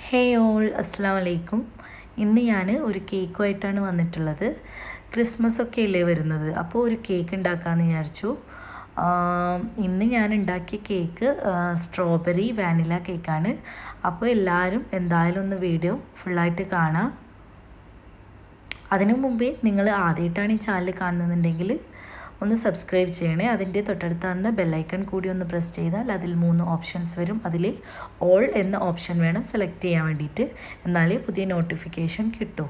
ഹേ all അസ്സാം വലൈക്കും ഇന്ന് ഞാൻ ഒരു കേക്കുമായിട്ടാണ് വന്നിട്ടുള്ളത് ക്രിസ്മസ് ഒക്കെ അല്ലേ വരുന്നത് അപ്പോൾ ഒരു കേക്ക് ഉണ്ടാക്കാമെന്ന് വിചാരിച്ചു ആം, ഇന്ന് ഞാൻ ഉണ്ടാക്കിയ കേക്ക് സ്ട്രോബെറി വാനില കേക്കാണ് അപ്പോൾ എല്ലാവരും എന്തായാലും ഒന്ന് വീഡിയോ ഫുള്ളായിട്ട് കാണാം അതിനു മുമ്പേ നിങ്ങൾ ആദ്യമായിട്ടാണ് ഈ ചാനൽ കാണുന്നുണ്ടെങ്കിൽ ഒന്ന് സബ്സ്ക്രൈബ് ചെയ്യണേ അതിൻ്റെ തൊട്ടടുത്താകുന്ന ബെല്ലൈക്കൺ കൂടി ഒന്ന് പ്രസ് ചെയ്താൽ അതിൽ മൂന്ന് ഓപ്ഷൻസ് വരും അതിൽ ഓൾ എന്ന ഓപ്ഷൻ വേണം സെലക്ട് ചെയ്യാൻ വേണ്ടിയിട്ട് എന്നാലേ പുതിയ നോട്ടിഫിക്കേഷൻ കിട്ടൂ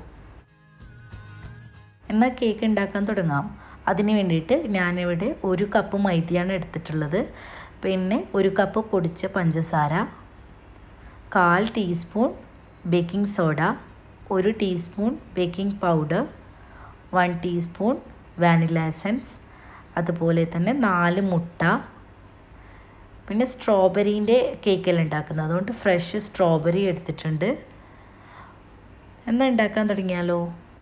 എന്നാൽ കേക്ക് ഉണ്ടാക്കാൻ തുടങ്ങാം അതിന് വേണ്ടിയിട്ട് ഞാനിവിടെ ഒരു കപ്പ് മൈദയാണ് എടുത്തിട്ടുള്ളത് പിന്നെ ഒരു കപ്പ് പൊടിച്ച പഞ്ചസാര കാൽ ടീസ്പൂൺ ബേക്കിംഗ് സോഡ ഒരു teaspoon baking powder one teaspoon vanilla essence അതുപോലെ തന്നെ നാല് മുട്ട പിന്നെ സ്ട്രോബെറീൻ്റെ കേക്കെല്ലാം ഉണ്ടാക്കുന്നത് അതുകൊണ്ട് ഫ്രഷ് സ്ട്രോബെറി എടുത്തിട്ടുണ്ട് എന്നാൽ ഉണ്ടാക്കാൻ തുടങ്ങിയാലോ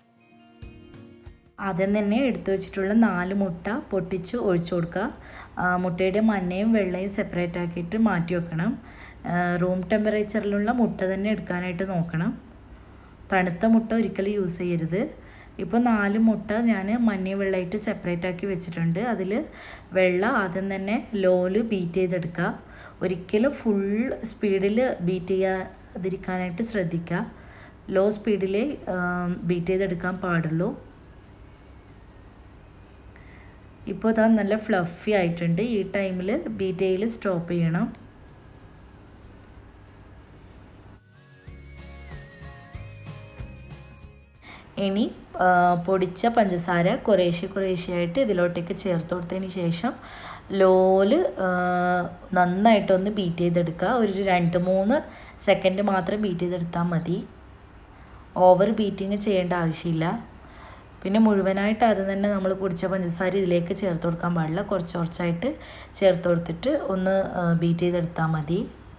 ആദ്യം തന്നെ എടുത്തു വെച്ചിട്ടുള്ള നാല് മുട്ട പൊട്ടിച്ച് ഒഴിച്ചു കൊടുക്കുക ആ, മുട്ടയുടെ മഞ്ഞയും വെള്ളയും സെപ്പറേറ്റ് ആക്കിയിട്ട് മാറ്റി വെക്കണം റൂം ടെമ്പറേച്ചറിലുള്ള മുട്ട തന്നെ എടുക്കാനായിട്ട് നോക്കണം തണുത്ത മുട്ട ഒരിക്കലും യൂസ് ചെയ്യരുത് ഇപ്പോൾ നാല് മുട്ട ഞാൻ മഞ്ഞയും വെള്ളമായിട്ട് സെപ്പറേറ്റ് ആക്കി വെച്ചിട്ടുണ്ട് അതിൽ വെള്ളം ആദ്യം തന്നെ ലോയിൽ ബീറ്റ് ചെയ്തെടുക്കുക ഒരിക്കലും ഫുൾ സ്പീഡിൽ ബീറ്റ് ചെയ്യാതിരിക്കാനായിട്ട് ശ്രദ്ധിക്കുക ലോ സ്പീഡിൽ ബീറ്റ് ചെയ്തെടുക്കാൻ പാടുള്ളൂ ഇപ്പോൾ ഇതാ നല്ല ഫ്ലഫി ആയിട്ടുണ്ട് ഈ ടൈമിൽ ബീറ്റ് ചെയ്യൽ സ്റ്റോപ്പ് ചെയ്യണം ഇനി ആ, പൊടിച്ച പഞ്ചസാര കുറേശ്ശെ കുറേശ്ശെയായിട്ട് ഇതിലോട്ടേക്ക് ചേർത്ത് കൊടുത്തതിന് ശേഷം ലോല് ആ, നന്നായിട്ടൊന്ന് ബീറ്റ് ചെയ്തെടുക്കുക ഒരു രണ്ട് മൂന്ന് സെക്കൻഡ് മാത്രം ബീറ്റ് ചെയ്തെടുത്താൽ മതി ഓവർ ബീറ്റിങ് ചെയ്യേണ്ട ആവശ്യമില്ല പിന്നെ മുഴുവനായിട്ട് അത് തന്നെ നമ്മൾ പൊടിച്ച പഞ്ചസാര ഇതിലേക്ക് ചേർത്ത് കൊടുക്കാൻ പാടില്ല കുറച്ച് കുറച്ചായിട്ട് ചേർത്ത് കൊടുത്തിട്ട് ഒന്ന് ബീറ്റ് ചെയ്തെടുത്താൽ മതി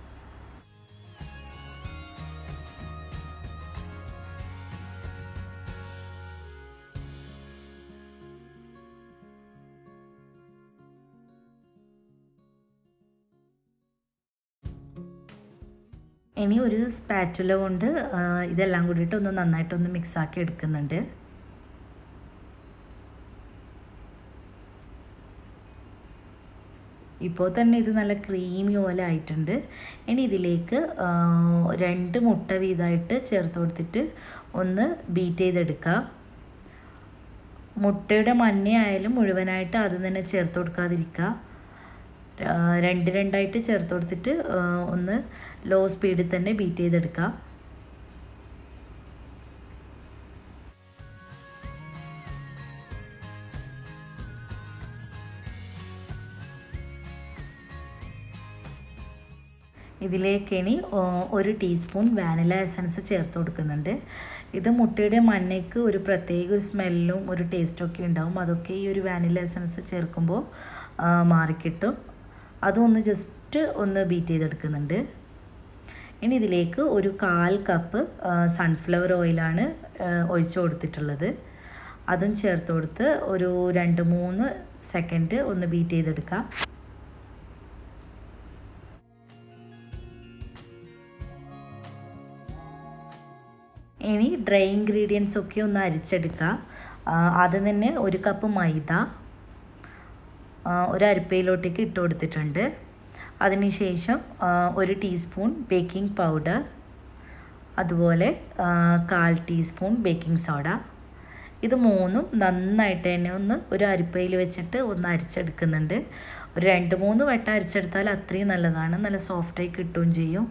ഇനി ഒരു സ്പാറ്റുല കൊണ്ട് ആ, ഇതെല്ലാം കൂടിയിട്ട് ഒന്ന് നന്നായിട്ടൊന്ന് മിക്സാക്കി എടുക്കുന്നുണ്ട് ഇപ്പോൾ തന്നെ ഇത് നല്ല ക്രീമി പോലെ ആയിട്ടുണ്ട് ഇനി ഇതിലേക്ക് ആ, രണ്ട് മുട്ട വീതമായിട്ട് ചേർത്ത് കൊടുത്തിട്ട് ഒന്ന് ബീറ്റ് ചെയ്തെടുക്കുക മുട്ടയുടെ മഞ്ഞയായാലും മുഴുവനായിട്ട് അത് തന്നെ ചേർത്ത് കൊടുക്കാതിരിക്കുക ആ, രണ്ട് രണ്ടായിട്ട് ചേർത്ത് കൊടുത്തിട്ട് ആ, ഒന്ന് ലോ സ്പീഡിൽ തന്നെ ബീറ്റ് ചെയ്തെടുക്കുക ഇതിലേക്ക് ഇനി ആ, ഒരു ടീസ്പൂൺ വാനില എസൻസ് ചേർത്ത് കൊടുക്കുന്നുണ്ട് ഇത് മുട്ടയുടെ മഞ്ഞയ്ക്ക് ഒരു പ്രത്യേക ഒരു സ്മെല്ലും ഒരു ടേസ്റ്റും ഒക്കെ ഉണ്ടാവും അതൊക്കെ ഈ ഒരു വാനില എസൻസ് ചേർക്കുമ്പോൾ ആ, മാറിക്കിട്ടും അതും ഒന്ന് ജസ്റ്റ് ഒന്ന് ബീറ്റ് ചെയ്തെടുക്കുന്നുണ്ട് ഇനി ഇതിലേക്ക് ഒരു കാൽ കപ്പ് സൺഫ്ലവർ ഓയിലാണ് ആ, ഒഴിച്ചു കൊടുത്തിട്ടുള്ളത് അതും ചേർത്ത് കൊടുത്ത് ഒരു രണ്ട് മൂന്ന് സെക്കൻഡ് ഒന്ന് ബീറ്റ് ചെയ്തെടുക്കുക ഇനി ഡ്രൈ ഇൻഗ്രീഡിയൻസ് ഒക്കെ ഒന്ന് അരിച്ചെടുക്കുക ആ, ആദ്യം തന്നെ ഒരു കപ്പ് മൈദ ആ, ഒരു അരിപ്പയിലോട്ടേക്ക് ഇട്ട് കൊടുത്തിട്ടുണ്ട് അതിനുശേഷം ആ, ഒരു ടീസ്പൂൺ ബേക്കിംഗ് പൗഡർ അതുപോലെ ആ, കാൽ ടീസ്പൂൺ ബേക്കിംഗ് സോഡ ഇത് മൂന്നും നന്നായിട്ട് തന്നെ ഒന്ന് ഒരു അരിപ്പയിൽ വെച്ചിട്ട് ഒന്ന് അരിച്ചെടുക്കുന്നുണ്ട് ഒരു രണ്ട് മൂന്ന് വട്ടം അരിച്ചെടുത്താൽ അത്രയും നല്ലതാണ് നല്ല സോഫ്റ്റായി കിട്ടുകയും ചെയ്യും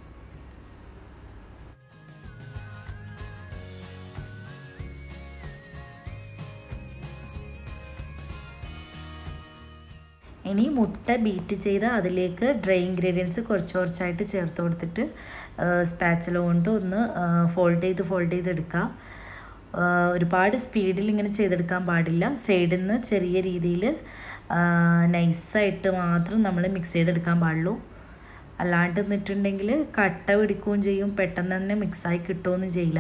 ഇനി മുട്ട ബീറ്റ് ചെയ്ത് അതിലേക്ക് ഡ്രൈ ഇൻഗ്രീഡിയൻസ് കുറച്ച് കുറച്ചായിട്ട് ചേർത്ത് കൊടുത്തിട്ട് സ്പാച്ചില കൊണ്ട് ഒന്ന് ഫോൾഡ് ചെയ്ത് ഫോൾഡ് ചെയ്തെടുക്കുക ആ, ഒരുപാട് സ്പീഡിൽ ഇങ്ങനെ ചെയ്തെടുക്കാൻ പാടില്ല സൈഡിൽ നിന്ന് ചെറിയ രീതിയിൽ നൈസായിട്ട് മാത്രം നമ്മൾ മിക്സ് ചെയ്തെടുക്കാൻ പാടുള്ളൂ അല്ലാണ്ട് നിന്നിട്ടുണ്ടെങ്കിൽ കട്ട പിടിക്കുകയും ചെയ്യും പെട്ടെന്ന് തന്നെ മിക്സായി കിട്ടുകയൊന്നും ചെയ്യില്ല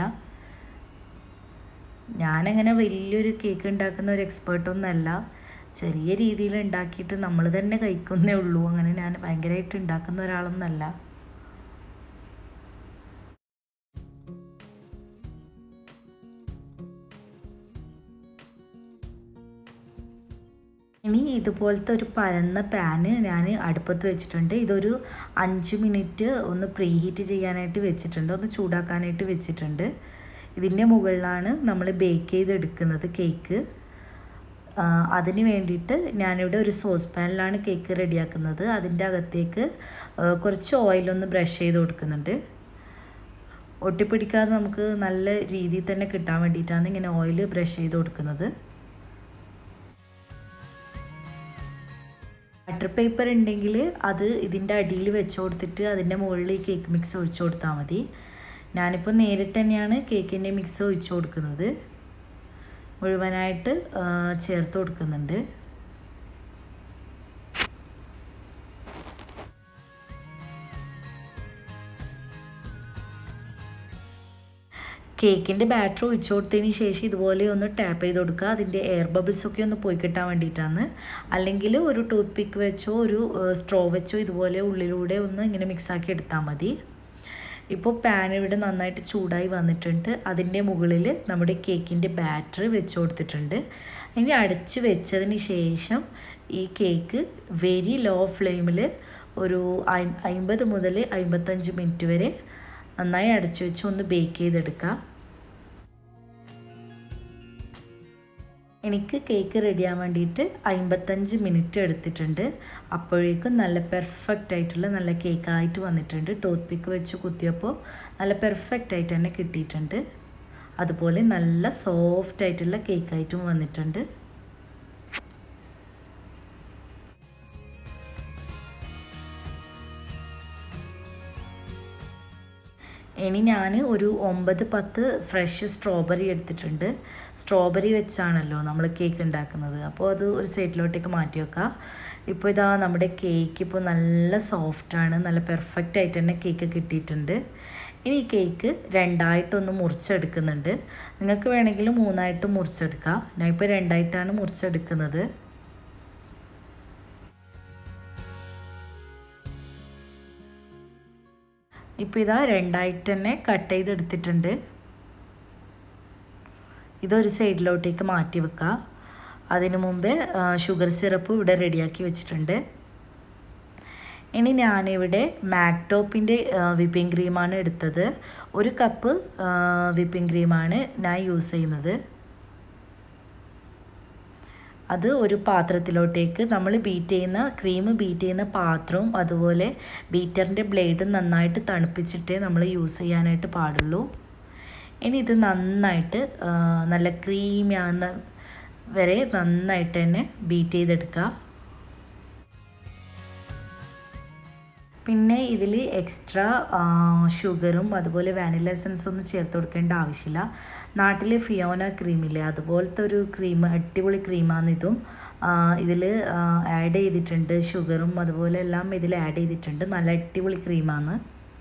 ഞാനങ്ങനെ വലിയൊരു കേക്ക് ഉണ്ടാക്കുന്ന ഒരു എക്സ്പേർട്ടൊന്നുമല്ല ചെറിയ രീതിയിൽ ഉണ്ടാക്കിയിട്ട് നമ്മൾ തന്നെ കഴിക്കുന്നേ ഉള്ളൂ അങ്ങനെ ഞാൻ ഭയങ്കരമായിട്ട് ഉണ്ടാക്കുന്ന ഒരാളൊന്നല്ല ഇനി ഇതുപോലത്തെ ഒരു പരന്ന പാന് ഞാൻ അടുപ്പത്ത് വെച്ചിട്ടുണ്ട് ഇതൊരു അഞ്ച് മിനിറ്റ് ഒന്ന് പ്രീ ഹീറ്റ് ചെയ്യാനായിട്ട് വെച്ചിട്ടുണ്ട് ഒന്ന് ചൂടാക്കാനായിട്ട് വെച്ചിട്ടുണ്ട് ഇതിൻ്റെ മുകളിലാണ് നമ്മൾ ബേക്ക് ചെയ്തെടുക്കുന്നത് കേക്ക് അതിന് വേണ്ടിയിട്ട് ഞാനിവിടെ ഒരു സോസ് പാനിലാണ് കേക്ക് റെഡിയാക്കുന്നത് അതിൻ്റെ അകത്തേക്ക് കുറച്ച് ഓയിലൊന്ന് ബ്രഷ് ചെയ്ത് കൊടുക്കുന്നുണ്ട് ഒട്ടിപ്പിടിക്കാതെ നമുക്ക് നല്ല രീതിയിൽ തന്നെ കിട്ടാൻ വേണ്ടിയിട്ടാണ് ഇങ്ങനെ ഓയിൽ ബ്രഷ് ചെയ്ത് കൊടുക്കുന്നത് ബട്ടർ പേപ്പർ ഉണ്ടെങ്കിൽ അത് ഇതിൻ്റെ അടിയിൽ വെച്ച് കൊടുത്തിട്ട് അതിൻ്റെ മുകളിൽ ഈ കേക്ക് മിക്സ് ഒഴിച്ചു കൊടുത്താൽ മതി ഞാനിപ്പോൾ നേരിട്ട് തന്നെയാണ് കേക്കിൻ്റെ മിക്സ് ഒഴിച്ചു കൊടുക്കുന്നത് മുഴുവനായിട്ട് ചേർത്ത് കൊടുക്കുന്നുണ്ട് കേക്കിൻ്റെ ബാറ്റർ ഒഴിച്ചു കൊടുത്തതിന് ശേഷം ഇതുപോലെ ഒന്ന് ടാപ്പ് ചെയ്ത് കൊടുക്കുക അതിൻ്റെ എയർ ബബിൾസ് ഒക്കെ ഒന്ന് പോയി കിട്ടാൻ വേണ്ടിയിട്ടാണ് അല്ലെങ്കിൽ ഒരു ടൂത്ത് പിക്ക് വെച്ചോ ഒരു സ്ട്രോ വെച്ചോ ഇതുപോലെ ഉള്ളിലൂടെ ഒന്ന് ഇങ്ങനെ മിക്സാക്കി എടുത്താൽ മതി ഇപ്പോൾ പാൻ ഇവിടെ നന്നായിട്ട് ചൂടായി വന്നിട്ടുണ്ട് അതിൻ്റെ മുകളിൽ നമ്മുടെ കേക്കിൻ്റെ ബാറ്റർ വെച്ച് കൊടുത്തിട്ടുണ്ട് ഇനി അടച്ച് വെച്ചതിന് ശേഷം ഈ കേക്ക് വെരി ലോ ഫ്ലെയിമിൽ ഒരു അമ്പത് മുതൽ അമ്പത്തഞ്ച് മിനിറ്റ് വരെ നന്നായി അടച്ചു വെച്ച് ഒന്ന് ബേക്ക് ചെയ്തെടുക്കുക എനിക്ക് കേക്ക് റെഡിയാൻ വേണ്ടിയിട്ട് അമ്പത്തഞ്ച് മിനിറ്റ് എടുത്തിട്ടുണ്ട് അപ്പോഴേക്കും നല്ല പെർഫെക്റ്റ് ആയിട്ടുള്ള നല്ല കേക്കായിട്ട് വന്നിട്ടുണ്ട് ടൂത്ത് പിക്ക് വെച്ച് കുത്തിയപ്പോൾ നല്ല പെർഫെക്റ്റ് ആയിട്ട് തന്നെ കിട്ടിയിട്ടുണ്ട് അതുപോലെ നല്ല സോഫ്റ്റ് ആയിട്ടുള്ള കേക്കായിട്ടും വന്നിട്ടുണ്ട് ഇനി ഞാൻ ഒരു ഒമ്പത് പത്ത് ഫ്രഷ് സ്ട്രോബെറി എടുത്തിട്ടുണ്ട് സ്ട്രോബെറി വെച്ചാണല്ലോ നമ്മൾ കേക്ക് ഉണ്ടാക്കുന്നത് അപ്പോൾ അത് ഒരു സൈഡിലോട്ടേക്ക് മാറ്റി വെക്കുക ഇപ്പോൾ ഇതാ നമ്മുടെ കേക്ക് ഇപ്പോൾ നല്ല സോഫ്റ്റാണ് നല്ല പെർഫെക്റ്റ് ആയിട്ട് തന്നെ കേക്ക് കിട്ടിയിട്ടുണ്ട് ഇനി ഈ കേക്ക് രണ്ടായിട്ടൊന്ന് മുറിച്ചെടുക്കുന്നുണ്ട് നിങ്ങൾക്ക് വേണമെങ്കിൽ മൂന്നായിട്ട് മുറിച്ചെടുക്കാം ഞാൻ ഇപ്പോൾ രണ്ടായിട്ടാണ് മുറിച്ചെടുക്കുന്നത് ഇപ്പോൾ ഇതാ രണ്ടായിട്ട് തന്നെ കട്ട് ചെയ്തെടുത്തിട്ടുണ്ട് ഇതൊരു സൈഡിലോട്ടേക്ക് മാറ്റി വെക്കുക അതിനു മുമ്പേ ഷുഗർ സിറപ്പ് ഇവിടെ റെഡിയാക്കി വെച്ചിട്ടുണ്ട് ഇനി ഞാനിവിടെ മാക്ടോപ്പിൻ്റെ വിപ്പിംഗ് ക്രീമാണ് എടുത്തത് ഒരു കപ്പ് വിപ്പിംഗ് ക്രീമാണ് ഞാൻ യൂസ് ചെയ്യുന്നത് അത് ഒരു പാത്രത്തിലോട്ടേക്ക് നമ്മൾ ബീറ്റ് ചെയ്യുന്ന ക്രീം ബീറ്റ് ചെയ്യുന്ന പാത്രവും അതുപോലെ ബീറ്ററിൻ്റെ ബ്ലേഡും നന്നായിട്ട് തണുപ്പിച്ചിട്ടേ നമ്മൾ യൂസ് ചെയ്യാനായിട്ട് പാടുള്ളൂ ഇനി ഇത് നന്നായിട്ട് നല്ല ക്രീമി ആകുന്ന വരെ നന്നായിട്ട് തന്നെ ബീറ്റ് ചെയ്തെടുക്കുക പിന്നെ ഇതിൽ എക്സ്ട്രാ ഷുഗറും അതുപോലെ വാനില എസൻസ് ഒന്നും ചേർത്ത് കൊടുക്കേണ്ട ആവശ്യമില്ല നാട്ടിൽ ഫിയോന ക്രീമില്ലേ അതുപോലത്തെ ഒരു ക്രീം അടിപൊളി ക്രീമാണ് ഇതും ഇതിൽ ആഡ് ചെയ്തിട്ടുണ്ട് ഷുഗറും അതുപോലെ എല്ലാം ഇതിൽ ആഡ് ചെയ്തിട്ടുണ്ട് നല്ല അടിപൊളി ക്രീമാണ്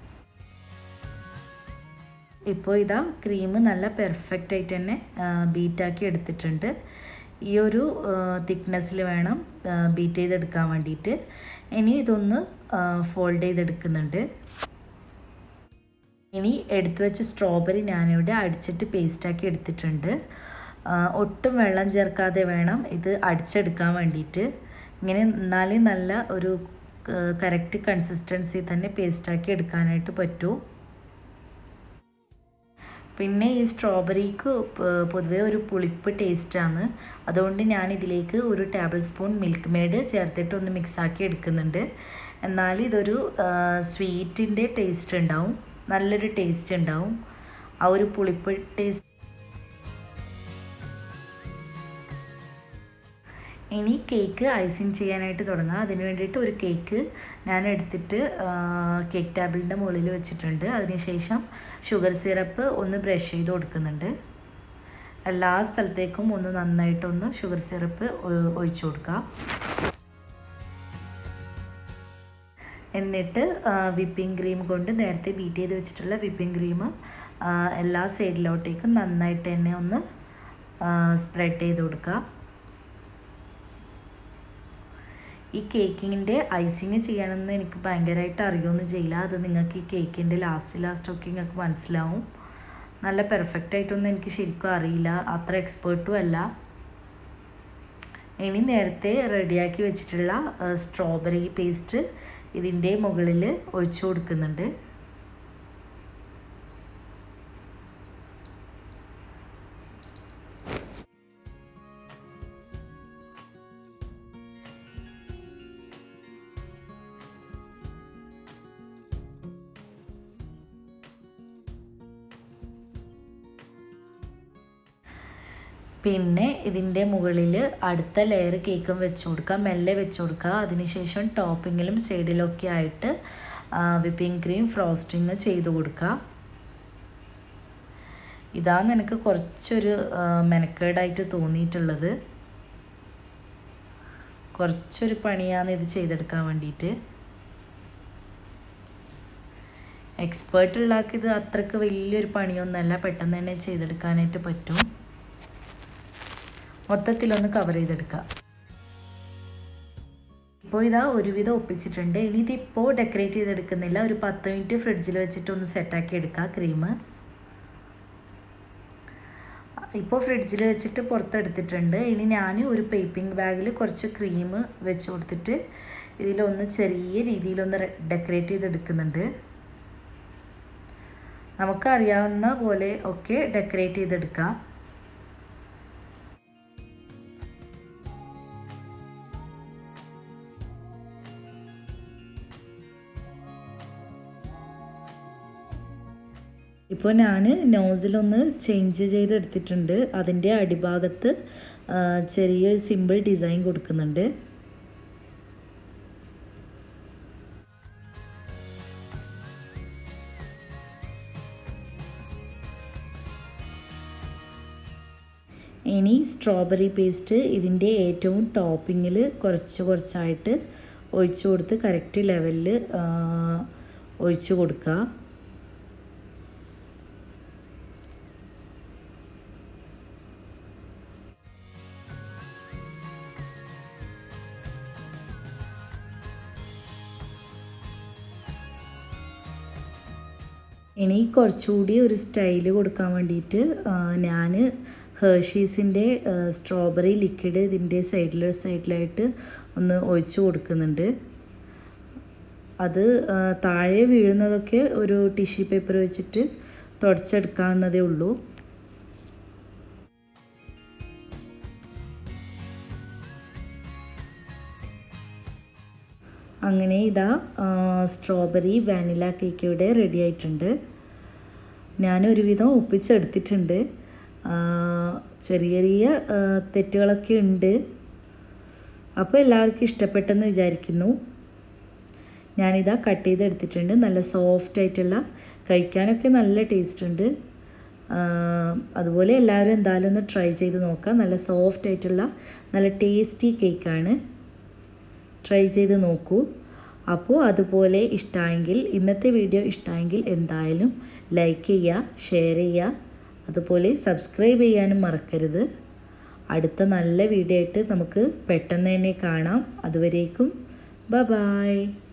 ഇപ്പോൾ ഇതാ ക്രീം നല്ല പെർഫെക്റ്റ് ആയിട്ട് തന്നെ ബീറ്റാക്കി എടുത്തിട്ടുണ്ട് ഈ ഒരു തിക്നെസ്സിൽ വേണം ബീറ്റ് ചെയ്തെടുക്കാൻ വേണ്ടിയിട്ട് ഇനി ഇതൊന്ന് ഫോൾഡ് ചെയ്തെടുക്കുന്നുണ്ട് ഇനി എടുത്തു വെച്ച സ്ട്രോബെറി ഞാനിവിടെ അടിച്ചിട്ട് പേസ്റ്റാക്കി എടുത്തിട്ടുണ്ട് ഒട്ടും വെള്ളം ചേർക്കാതെ വേണം ഇത് അടിച്ചെടുക്കാൻ വേണ്ടിയിട്ട് ഇങ്ങനെ എന്നാലേ നല്ല ഒരു കറക്റ്റ് കൺസിസ്റ്റൻസി തന്നെ പേസ്റ്റാക്കി എടുക്കാനായിട്ട് പറ്റൂ പിന്നെ ഈ സ്ട്രോബെറിക്ക് പൊതുവേ ഒരു പുളിപ്പ് ടേസ്റ്റാണ് അതുകൊണ്ട് ഞാൻ ഇതിലേക്ക് ഒരു ടേബിൾ സ്പൂൺ മിൽക്ക് മെയ്ഡ് ചേർത്തിട്ട് ഒന്ന് മിക്സാക്കി എടുക്കുന്നുണ്ട് എന്നാൽ ഇതൊരു സ്വീറ്റിൻ്റെ ടേസ്റ്റ് ഉണ്ടാവും നല്ലൊരു ടേസ്റ്റ് ഉണ്ടാവും ആ ഒരു പുളിപ്പ് ടേസ്റ്റ് ഇനി കേക്ക് ഐസിങ് ചെയ്യാനായിട്ട് തുടങ്ങാം അതിന് വേണ്ടിയിട്ട് ഒരു കേക്ക് ഞാൻ എടുത്തിട്ട് കേക്ക് ടേബിളിൻ്റെ മുകളിൽ വെച്ചിട്ടുണ്ട് അതിനുശേഷം ഷുഗർ സിറപ്പ് ഒന്ന് ബ്രഷ് ചെയ്ത് കൊടുക്കുന്നുണ്ട് എല്ലാ സ്ഥലത്തേക്കും ഒന്ന് നന്നായിട്ടൊന്ന് ഷുഗർ സിറപ്പ് ഒഴിച്ചു കൊടുക്കുക എന്നിട്ട് വിപ്പിംഗ് ക്രീം കൊണ്ട് നേരത്തെ ബീറ്റ് ചെയ്ത് വെച്ചിട്ടുള്ള വിപ്പിംഗ് ക്രീം എല്ലാ സൈഡിലോട്ടേക്കും നന്നായിട്ട് തന്നെ ഒന്ന് സ്പ്രെഡ് ചെയ്ത് കൊടുക്കുക ഈ കേക്കിങ്ങിൻ്റെ ഐസിങ് ചെയ്യാനൊന്നും എനിക്ക് ഭയങ്കരമായിട്ട് അറിയുമൊന്നും ചെയ്യില്ല അത് നിങ്ങൾക്ക് ഈ കേക്കിൻ്റെ ലാസ്റ്റ് ലാസ്റ്റൊക്കെ നിങ്ങൾക്ക് മനസ്സിലാവും നല്ല പെർഫെക്റ്റ് ആയിട്ടൊന്നും എനിക്ക് ശരിക്കും അറിയില്ല അത്ര എക്സ്പേർട്ടും അല്ല ഇനി നേരത്തെ റെഡിയാക്കി വെച്ചിട്ടുള്ള സ്ട്രോബെറി പേസ്റ്റ് ഇതിൻ്റെ മുകളിൽ ഒഴിച്ചു കൊടുക്കുന്നുണ്ട് പിന്നെ ഇതിൻ്റെ മുകളിൽ അടുത്ത ലെയർ കേക്കും വെച്ച് കൊടുക്കുക മെല്ലെ വെച്ച് കൊടുക്കുക അതിനുശേഷം ടോപ്പിങ്ങിലും സൈഡിലൊക്കെ ആയിട്ട് വിപ്പിംഗ് ക്രീം ഫ്രോസ്റ്റിങ് ചെയ്ത് കൊടുക്കുക ഇതാണ് എനിക്ക് കുറച്ചൊരു മെനക്കേടായിട്ട് തോന്നിയിട്ടുള്ളത് കുറച്ചൊരു പണിയാണ് ഇത് ചെയ്തെടുക്കാൻ വേണ്ടിയിട്ട് എക്സ്പേർട്ട് ഉള്ളാക്കി ഇത് അത്രയ്ക്ക് വലിയൊരു പണിയൊന്നുമല്ല പെട്ടെന്ന് തന്നെ ചെയ്തെടുക്കാനായിട്ട് പറ്റും മൊത്തത്തിലൊന്ന് കവർ ചെയ്തെടുക്കുക ഇപ്പോൾ ഇതാ ഒരുവിധം ഒപ്പിച്ചിട്ടുണ്ട് ഇനി ഇതിപ്പോൾ ഡെക്കറേറ്റ് ചെയ്തെടുക്കുന്നില്ല ഒരു പത്ത് മിനിറ്റ് ഫ്രിഡ്ജിൽ വെച്ചിട്ട് ഒന്ന് സെറ്റാക്കി എടുക്കുക ക്രീം ഇപ്പോൾ ഫ്രിഡ്ജിൽ വെച്ചിട്ട് പുറത്തെടുത്തിട്ടുണ്ട് ഇനി ഞാൻ ഒരു പേപ്പിംഗ് ബാഗിൽ കുറച്ച് ക്രീം വെച്ച് കൊടുത്തിട്ട് ഇതിലൊന്ന് ചെറിയ രീതിയിലൊന്ന് ഡെക്കറേറ്റ് ചെയ്തെടുക്കുന്നുണ്ട് നമുക്കറിയാവുന്ന പോലെ ഒക്കെ ഡെക്കറേറ്റ് ചെയ്തെടുക്കാം ഇപ്പോൾ ഞാൻ നോസിലൊന്ന് ചേഞ്ച് ചെയ്തെടുത്തിട്ടുണ്ട് അതിൻ്റെ അടിഭാഗത്ത് ചെറിയൊരു സിമ്പിൾ ഡിസൈൻ കൊടുക്കുന്നുണ്ട് ഇനി സ്ട്രോബെറി പേസ്റ്റ് ഇതിൻ്റെ ഏറ്റവും ടോപ്പിങ്ങിൽ കുറച്ച് കുറച്ചായിട്ട് ഒഴിച്ചു കൊടുത്ത് കറക്റ്റ് ലെവലിൽ ഒഴിച്ചു കൊടുക്കുക ഇനി കുറച്ചുകൂടി ഒരു സ്റ്റൈല് കൊടുക്കാൻ വേണ്ടിയിട്ട് ഞാൻ ഹേർഷീസിൻ്റെ സ്ട്രോബെറി ലിക്വിഡ് ഇതിൻ്റെ സൈഡിൽ സൈഡിലായിട്ട് ഒന്ന് ഒഴിച്ചു കൊടുക്കുന്നുണ്ട് അത് താഴെ വീഴുന്നതൊക്കെ ഒരു ടിഷ്യൂ പേപ്പർ വെച്ചിട്ട് തുടച്ചെടുക്കാവുന്നതേ ഉള്ളൂ അങ്ങനെ ഇതാ സ്ട്രോബെറി വാനില കേക്ക് ഇവിടെ റെഡി ആയിട്ടുണ്ട് ഞാൻ ഒരുവിധം ഒപ്പിച്ചെടുത്തിട്ടുണ്ട് ചെറിയ ചെറിയ തെറ്റുകളൊക്കെ ഉണ്ട് അപ്പോൾ എല്ലാവർക്കും ഇഷ്ടപ്പെട്ടെന്ന് വിചാരിക്കുന്നു ഞാനിതാ കട്ട് ചെയ്തെടുത്തിട്ടുണ്ട് നല്ല സോഫ്റ്റ് ആയിട്ടുള്ള കഴിക്കാനൊക്കെ നല്ല ടേസ്റ്റ് ഉണ്ട് അതുപോലെ എല്ലാവരും എന്തായാലും ഒന്ന് ട്രൈ ചെയ്ത് നോക്കാം നല്ല സോഫ്റ്റ് ആയിട്ടുള്ള നല്ല ടേസ്റ്റി കേക്കാണ് ട്രൈ ചെയ്ത് നോക്കൂ അപ്പോൾ അതുപോലെ ഇഷ്ടമായെങ്കിൽ ഇന്നത്തെ വീഡിയോ ഇഷ്ടമായെങ്കിൽ എന്തായാലും ലൈക്ക് ചെയ്യുക ഷെയർ ചെയ്യുക അതുപോലെ സബ്സ്ക്രൈബ് ചെയ്യാനും മറക്കരുത് അടുത്ത നല്ല വീഡിയോ ആയിട്ട് നമുക്ക് പെട്ടെന്ന് തന്നെ കാണാം അതുവരേക്കും ബ ബായ്